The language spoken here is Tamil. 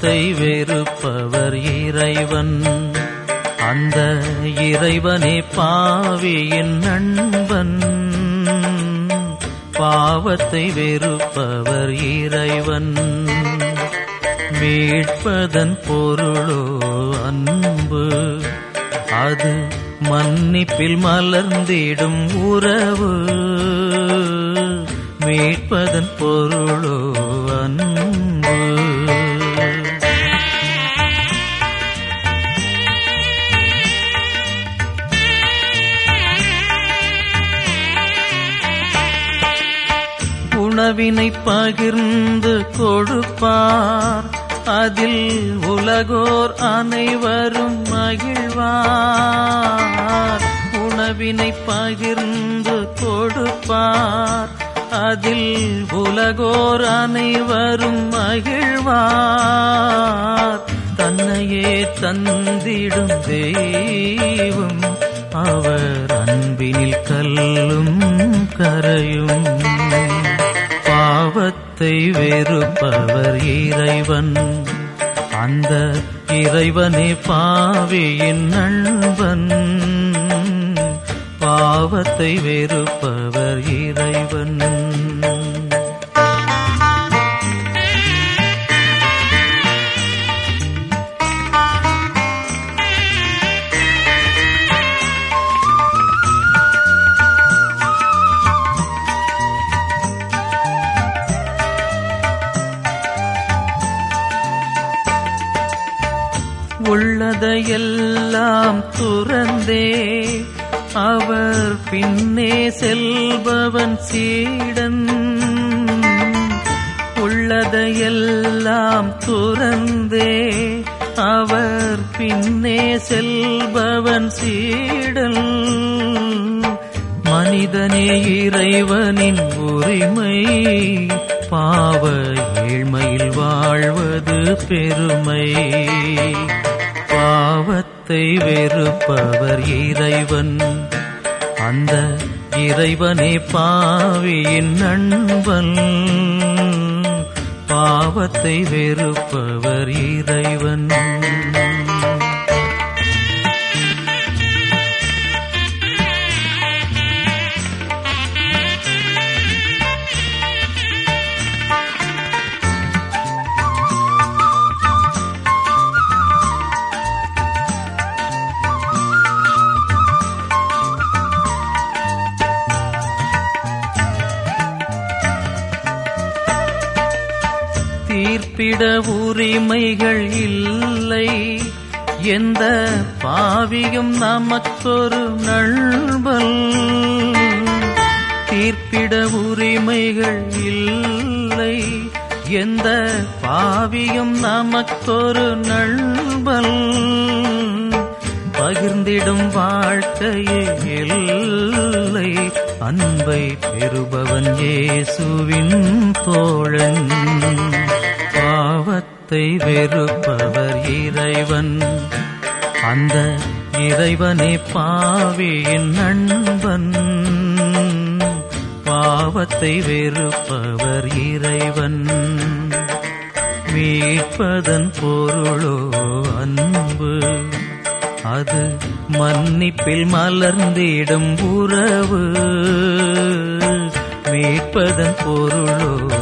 பாவத்தை வெறுப்பவர் இறைவன் அந்த இறைவனே பாவியின் நண்பன் பாவத்தை வெறுப்பவர் இறைவன் மீட்பதன் பொருளோ அன்பு அது மன்னிப்பில் மலர்ந்திடும் உறவு மீட்பதன் பொருளோ அன்பு உணவினை பகிர்ந்து கொடுப்பார் அதில் உலகோர் அனைவரும் மகிழ்வார் உணவினை பகிர்ந்து கொடுப்பார் அதில் உலகோர் அனைவரும் மகிழ்வார் தன்னையே தந்திடும் தெய்வம் அவர் அன்பினில் கல்லும் கரையும் பாவத்தை வெறுப்பவர் இறைவன் அந்த இறைவனே பாவியின் நண்பன் பாவத்தை வெறுப்பவர் இறைவன் உள்ளதையெல்லாம் துறந்தே அவர் பின்னே செல்பவன் சீடன் உள்ளதையெல்லாம் துறந்தே அவர் பின்னே செல்பவன் சீடன் மனிதனே இறைவனின் உரிமை பாவ ஏழ்மையில் வாழ்வது பெருமை பாவத்தை வெறுப்பவர் இறைவன் அந்த இறைவனே பாவியின் நண்பன் பாவத்தை வெறுப்பவர் இறைவன் தீர்ப்பிட உரிமைகள் இல்லை எந்த பாவியும் நமக்கொரு நண்பல் தீர்ப்பிட உரிமைகள் இல்லை எந்த பாவியும் நமக்கொரு நண்பல் பகிர்ந்திடும் வாழ்க்கையே இல்லை அன்பை பெறுபவன் இயேசுவின் தோழன் பாவத்தை வெறுப்பவர் இறைவன் அந்த இறைவனே பாவியின் நண்பன் பாவத்தை வெறுப்பவர் இறைவன் மீட்பதன் பொருளோ அன்பு அது மன்னிப்பில் மலர்ந்திடும் உறவு மீட்பதன் பொருளோ